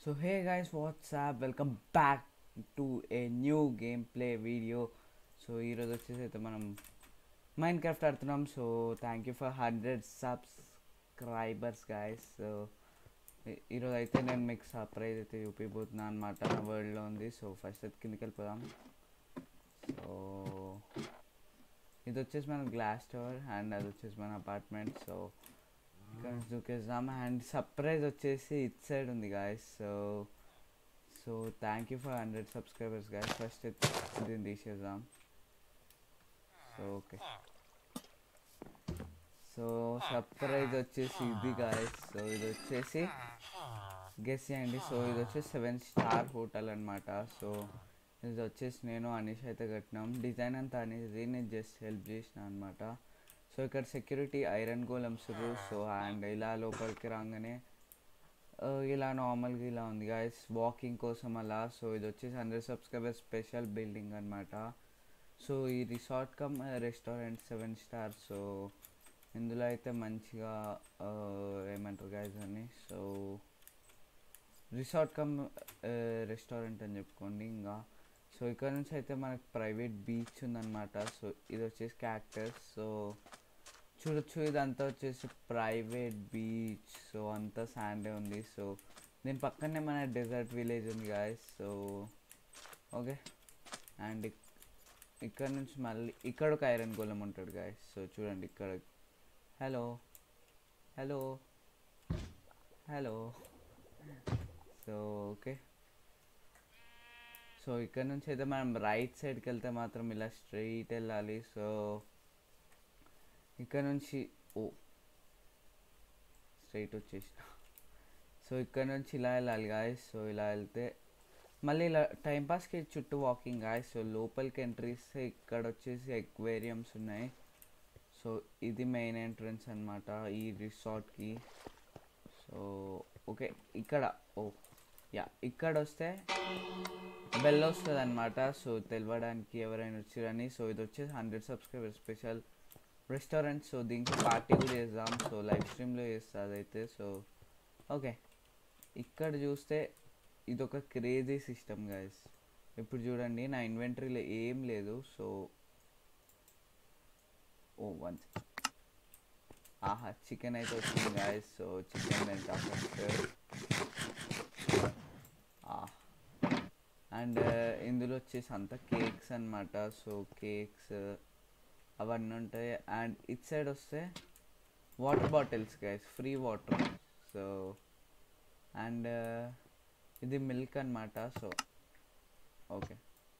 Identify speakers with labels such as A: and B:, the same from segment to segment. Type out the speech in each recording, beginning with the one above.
A: So hey guys, what's up? Welcome back to a new gameplay video. So ఈరోజు వచ్చేసి అయితే మనం Minecraft ఆడుతున్నాం so thank you for hundred subscribers guys so ఈరోజు అయితే నేను మీకు సర్ప్రైజ్ అయితే చూపిపోతున్నాను అనమాట నా వరల్డ్లో ఉంది సో ఫస్ట్ అయితే కిందకి వెళ్ళిపోదాం సో ఇది వచ్చేసి మన గ్లాస్ టవర్ అండ్ అది వచ్చేసి మన అపార్ట్మెంట్ సో ఇక్కడ నుంచి దూకేద్దాం అండ్ సర్ప్రైజ్ వచ్చేసి ఇట్ సైడ్ ఉంది guys so so thank you for hundred subscribers guys first దీన్ని తీసేద్దాం సో ఓకే సో సర్ప్రైజ్ వచ్చేసి ఇది గాయస్ సో ఇది వచ్చేసి గెస్ చేయండి సో ఇది వచ్చేసి సెవెన్ స్టార్ హోటల్ అనమాట సో ఇది వచ్చేసి నేను అనీష్ అయితే కట్టినాం డిజైన్ అంతా అనేది నేను జస్ట్ హెల్ప్ చేసిన అనమాట సో ఇక్కడ security iron golems so and ఇలా లోపలికి రాగానే ఆ, ఇలా నార్మల్గా ఇలా ఉంది గాయస్ వాకింగ్ కోసం అలా సో ఇది వచ్చేసి హండ్రెడ్ సబ్స్క్రైబర్ స్పెషల్ బిల్డింగ్ అనమాట సో ఈ resort cum restaurant seven star so ఇందులో అయితే మంచిగా ఆ, ఏమంటారు గాయస్ అని సో రిసార్ట్ కమ్ రెస్టారెంట్ అని చెప్పుకోండి ఇంకా సో ఇక్కడ నుంచి అయితే మనకు ప్రైవేట్ బీచ్ ఉందన్నమాట సో ఇది వచ్చేసి క్యాక్టస్ సో చూడొచ్చు ఇదంతా వచ్చేసి ప్రైవేట్ బీచ్ సో అంతా శాండే ఉంది సో దీని పక్కనే మన డెజర్ట్ విలేజ్ ఉంది గాయస్ సో ఓకే అండ్ ఇక్కడ నుంచి మళ్ళీ ఇక్కడ ఒక ఐరన్ గోళం ఉంటాడు గాయస్ సో చూడండి ఇక్కడ hello hello hello so okay so ఇక్కడ నుంచి అయితే మనం రైట్ సైడ్కి వెళ్తే మాత్రం ఇలా స్ట్రైట్ వెళ్ళాలి సో ఇక్కడ నుంచి ఓ స్ట్రైట్ వచ్చేసిన సో ఇక్కడ నుంచి ఇలా వెళ్ళాలి గాయస్ సో ఇలా వెళ్తే మళ్ళీ ఇలా టైంపాస్కి చుట్టూ వాకింగ్ గాయస్ సో లోపలికి ఎంట్రీ ఇస్తే ఇక్కడ వచ్చేసి ఎక్వేరియంస్ ఉన్నాయి సో ఇది మెయిన్ ఎంట్రన్స్ అనమాట ఈ రిసార్ట్కి సో ఓకే ఇక్కడ ఓ యా ఇక్కడ వస్తే బెల్ వస్తుంది అనమాట సో తెలవడానికి ఎవరైనా వచ్చారని సో ఇది వచ్చేసి hundred subscriber special restaurant so దీనికి పార్టీ కూడా చేద్దాం సో లైవ్ స్ట్రీమ్లో చేస్తుంది అదైతే సో ఓకే ఇక్కడ చూస్తే ఇది ఒక క్రేజీ సిస్టమ్ గైస్ ఇప్పుడు చూడండి నా ఇన్వెంటరీలో ఏం లేదు సో ఓ వన్ ఆహా చికెన్ అయితే వచ్చింది గాయస్ సో చికెన్ తింటా ఫస్ట్ అండ్ ఇందులో వచ్చేసి అంతా కేక్స్ అన్నమాట సో కేక్స్ అవన్నీ ఉంటాయి అండ్ ఇట్ సైడ్ వస్తే water bottles guys free water so and ఇది మిల్క్ అన్నమాట సో ఓకే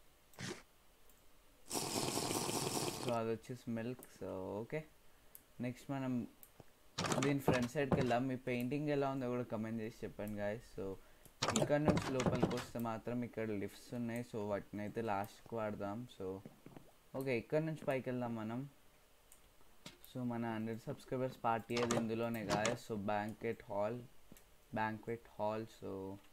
A: సో అది వచ్చేసి మిల్క్ సో ఓకే నెక్స్ట్ మనం దీని ఫ్రంట్ సైడ్కి వెళ్దాం మీ పెయింటింగ్ ఎలా ఉందో కూడా కమెంట్ చేసి చెప్పండి గాయస్ సో ఇక్కడ నుంచి లోపలికి వస్తే మాత్రం ఇక్కడ లిఫ్ట్స్ ఉన్నాయి సో వాటిని అయితే లాస్ట్కి వాడదాం సో ఓకే ఇక్కడ నుంచి పైకి వెళ్దాం మనం సో మన హండ్రెడ్ సబ్స్క్రైబర్స్ పార్టీ అది ఇందులోనే guys so banquet hall banquet hall so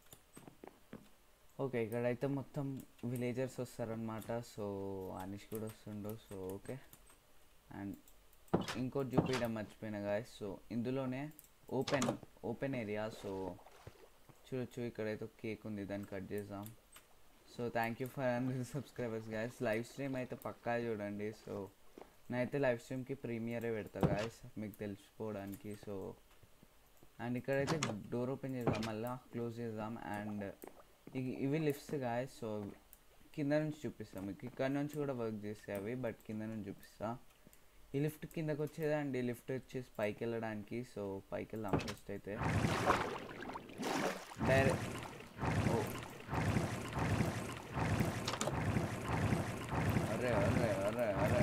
A: okay ఇక్కడైతే మొత్తం విలేజర్స్ వస్తారనమాట సో అనిష్ కూడా వస్తుండో సో ఓకే అండ్ ఇంకోటి చూపించడం మర్చిపోయిన గాయస్ సో ఇందులోనే ఓపెన్ ఓపెన్ ఏరియా సో చూడొచ్చు ఇక్కడైతే కేక్ ఉంది దాన్ని కట్ చేద్దాం so thank you for hundred subscribers guys live stream అయితే పక్కా చూడండి సో నేనైతే లైవ్ స్ట్రీమ్కి ప్రీమియరే పెడతా గాయస్ మీకు తెలిసిపోవడానికి సో అండ్ ఇక్కడైతే డోర్ ఓపెన్ చేద్దాం మళ్ళీ క్లోజ్ చేద్దాం అండ్ ఇవి లిఫ్ట్స్ గాయస్ సో కింద నుంచి చూపిస్తాం మీకు ఇక్కడ నుంచి కూడా వర్క్ చేస్తాయి అవి బట్ కింద నుంచి చూపిస్తా ఈ లిఫ్ట్ కిందకి వచ్చేది అండ్ ఈ లిఫ్ట్ వచ్చేసి పైకి వెళ్ళడానికి సో పైకి వెళ్దాం ఫస్ట్ అయితే డైరెక్ట్ ఓ అరే అరే అరే అరే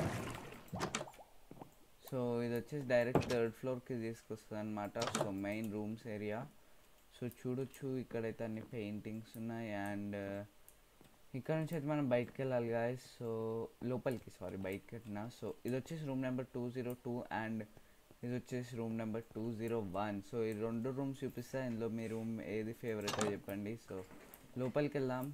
A: సో ఇది వచ్చేసి డైరెక్ట్ థర్డ్ ఫ్లోర్కి తీసుకొస్తుంది అనమాట so main rooms area so చూడొచ్చు ఇక్కడైతే అన్ని పెయింటింగ్స్ ఉన్నాయి అండ్ ఇక్కడ నుంచి అయితే మనం బయటకు వెళ్ళాలి గాయస్ సో లోపలికి సారీ బయటకి వెళ్ళినా సో ఇది వచ్చేసి room number two zero two and ఇది వచ్చేసి room number two zero one so ఈ రెండు రూమ్స్ చూపిస్తా ఇందులో మీ రూమ్ ఏది ఫేవరెట్ చెప్పండి సో లోపలికి వెళ్దాం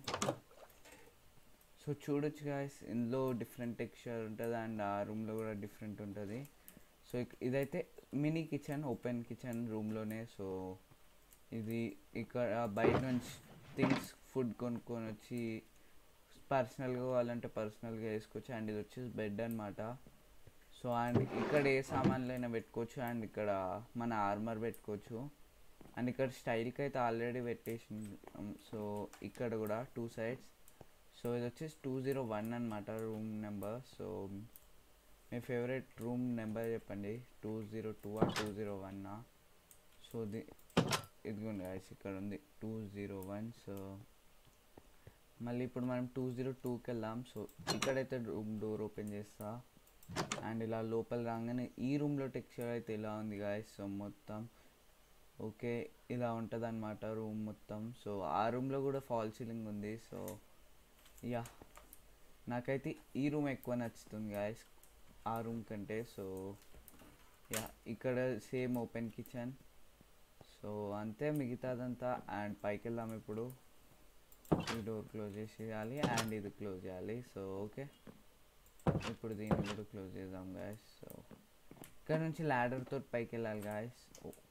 A: సో చూడొచ్చు గాయస్ ఇందులో డిఫరెంట్ టెక్స్చర్ ఉంటుంది అండ్ ఆ రూమ్లో కూడా డిఫరెంట్ ఉంటుంది సో ఇదైతే మినీ కిచెన్ ఓపెన్ కిచెన్ రూమ్లోనే సో ఇది ఇక్కడ బయట నుంచి థింగ్స్ ఫుడ్ కొనుక్కొని వచ్చి పర్సనల్గా కావాలంటే పర్సనల్గా వేసుకోవచ్చు అండ్ ఇది వచ్చేసి బెడ్ అనమాట సో అండ్ ఇక్కడ ఏ సామాన్లైనా పెట్టుకోవచ్చు అండ్ ఇక్కడ మన ఆర్మర్ పెట్టుకోవచ్చు అండ్ ఇక్కడ స్టైల్కి అయితే ఆల్రెడీ పెట్టేసి సో ఇక్కడ కూడా టూ సైడ్స్ సో ఇది వచ్చేసి టూ జీరో వన్ అనమాట రూమ్ నెంబర్ సో మీ ఫేవరెట్ రూమ్ నెంబర్ చెప్పండి టూ జీరో టూ ఆ టూ జీరో వన్నా సో ఇది ఇదిగోండి గాయస్ ఇక్కడ ఉంది టూ జీరో వన్ సో మళ్ళీ ఇప్పుడు మనం టూ జీరో టూకి వెళ్దాం సో ఇక్కడైతే రూమ్ డోర్ ఓపెన్ చేస్తా అండ్ ఇలా లోపల రాగానే ఈ రూమ్లో టెక్స్చర్ అయితే ఇలా ఉంది గాయస్ సో మొత్తం ఓకే ఇలా ఉంటుంది అనమాట రూమ్ మొత్తం సో ఆ రూమ్లో కూడా ఫాల్ సీలింగ్ ఉంది సో యా నాకైతే ఈ రూమ్ ఎక్కువ నచ్చుతుంది గాయస్ ఆ రూమ్ కంటే సో యా ఇక్కడ సేమ్ ఓపెన్ కిచెన్ సో అంతే మిగతాదంతా అండ్ పైకి వెళ్దాం ఇప్పుడు ఈ డోర్ క్లోజ్ చేసేయాలి అండ్ ఇది క్లోజ్ చేయాలి సో ఓకే ఇప్పుడు దీన్ని కూడా క్లోజ్ చేద్దాం గాయస్ సో ఇక్కడ నుంచి ladder తోటి పైకి వెళ్ళాలి గాయస్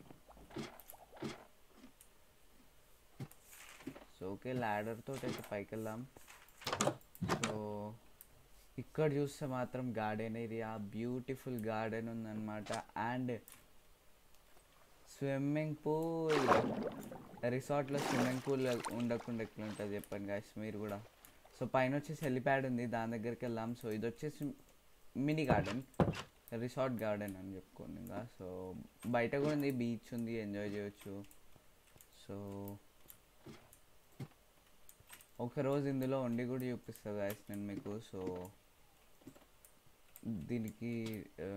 A: సో ఓకే ల్యాడర్ తోటి అయితే పైకి వెళ్దాం సో ఇక్కడ చూస్తే మాత్రం గార్డెన్ ఏరియా బ్యూటిఫుల్ గార్డెన్ ఉందన్నమాట అండ్ స్విమ్మింగ్ పూల్ రిసార్ట్లో స్విమ్మింగ్ పూల్ ఉండకుండా ఎట్లుంటుంది చెప్పండి గాయస్ మీరు కూడా సో పైన వచ్చేసి హెలిప్యాడ్ ఉంది దాని దగ్గరికి వెళ్దాం సో ఇది వచ్చేసి మినీ గార్డెన్ రిసార్ట్ గార్డెన్ అని చెప్పుకోండి ఇంకా సో బయట కూడా ఉంది బీచ్ ఉంది ఎంజాయ్ చేయొచ్చు సో ఒకరోజు ఇందులో వండి కూడా చూపిస్తా గాయస్ నేను మీకు సో దీనికి ఆ,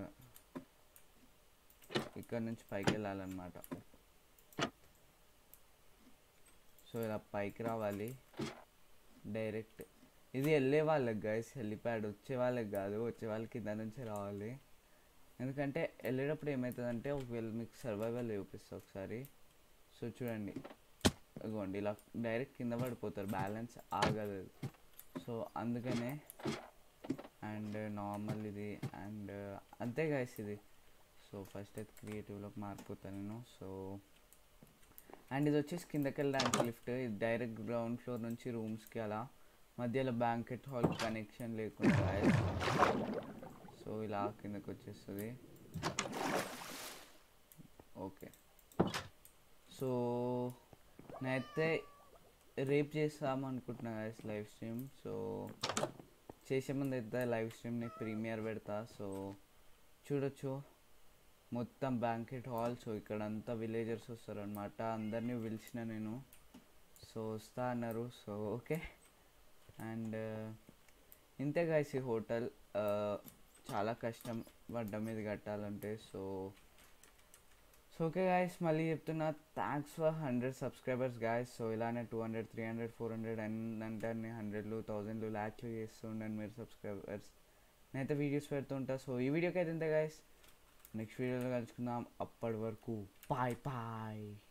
A: ఇక్కడ నుంచి పైకి వెళ్ళాలన్నమాట సో ఇలా పైకి రావాలి డైరెక్ట్ ఇది వెళ్ళే వాళ్ళకి గైస్ హెలిప్యాడ్ వచ్చే వాళ్ళకి కాదు వచ్చే వాళ్ళకి కింద నుంచి రావాలి ఎందుకంటే వెళ్ళేటప్పుడు ఏమవుతుందంటే ఒకవేళ మీకు సర్వైవల్ చూపిస్తా ఒకసారి సో చూడండి ఇదిగోండి ఇలా డైరెక్ట్ కింద పడిపోతారు బ్యాలెన్స్ ఆగదు అది. సో అందుకనే అండ్ నార్మల్ ఇది అండ్ అంతే గైస్ ఇది సో ఫస్ట్ అయితే క్రియేటివ్లోకి మారిపోతాను నేను సో అండ్ ఇది వచ్చేసి కిందకి వెళ్ళడానికి లిఫ్ట్ ఇది డైరెక్ట్ గ్రౌండ్ ఫ్లోర్ నుంచి రూమ్స్కి అలా మధ్యలో బ్యాంకెట్ హాల్ కనెక్షన్ లేకుండా guys. సో ఇలా కిందకి వచ్చేస్తుంది ఓకే సో నేనైతే రేపు చేస్తాము అనుకుంటున్నా గైస్ లైవ్ స్ట్రీమ్ సో చేసే ముందు అయితే లైవ్ స్ట్రీమ్ని ప్రీమియర్ పెడతా సో చూడొచ్చు మొత్తం బ్యాంకెట్ హాల్ సో ఇక్కడ అంతా విలేజర్స్ వస్తారు అనమాట అందరినీ పిలిచిన నేను సో వస్తా అన్నారు సో ఓకే అండ్ ఇంతే గాయస్ ఈ హోటల్ చాలా కష్టం పడ్డం మీద కట్టాలంటే సో సో ఓకే గాయస్ మళ్ళీ చెప్తున్నా thanks for hundred subscribers guys so ఇలానే two hundred three hundred four hundred and అంటే అన్ని హండ్రెడ్లు థౌజండ్లు ల్యాక్లు చేస్తూ ఉండండి మీరు సబ్స్క్రైబర్స్ నేనైతే వీడియోస్ పెడుతుంటా సో ఈ వీడియోకి అయితే ఇంతే గాయస్ నెక్స్ట్ వీడియోలో కలుసుకుందాం అప్పటి వరకు బాయ్ బాయ్